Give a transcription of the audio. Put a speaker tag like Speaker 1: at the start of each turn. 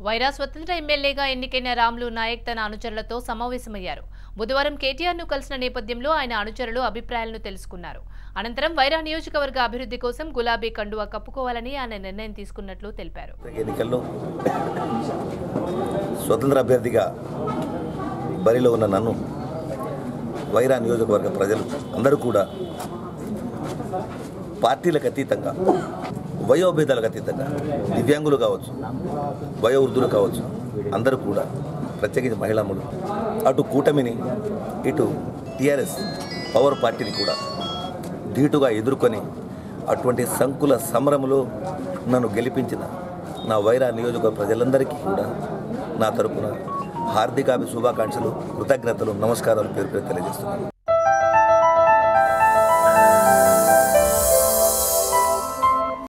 Speaker 1: వైరా స్వతంత్ర ఎమ్మెల్యేగా ఎన్నికైన రాములు నాయక్ తన అనుచరులతో సమావేశమయ్యారు బుధవారం కేటీఆర్ ను కలిసిన నేపథ్యంలో ఆయన అనుచరులు అభిప్రాయాలను తెలుసుకున్నారు అనంతరం వైరా నియోజకవర్గ అభివృద్ధి కోసం గులాబీ కండువా కప్పుకోవాలని ఆయన నిర్ణయం తీసుకున్నట్లు తెలిపారు
Speaker 2: ఎన్నికల్లో స్వతంత్ర అభ్యర్థిగా బరిలో ఉన్న నన్ను వైరా నియోజకవర్గ ప్రజలు అందరూ కూడా పార్టీలకు అతీతంగా వయోభేదాలకు అతీతంగా దివ్యాంగులు కావచ్చు వయోవృద్ధులు కావచ్చు అందరూ కూడా ప్రత్యేకించి మహిళాములు అటు కూటమిని ఇటు టీఆర్ఎస్ పవర్ పార్టీని కూడా ధీటుగా ఎదుర్కొని అటువంటి సంకుల సమరములో నన్ను గెలిపించిన నా వైరా నియోజకవర్గ ప్రజలందరికీ కూడా నా తరపున హార్దికాభి శుభాకాంక్షలు కృతజ్ఞతలు నమస్కారాలు పేరు పేరు తెలియజేస్తున్నాను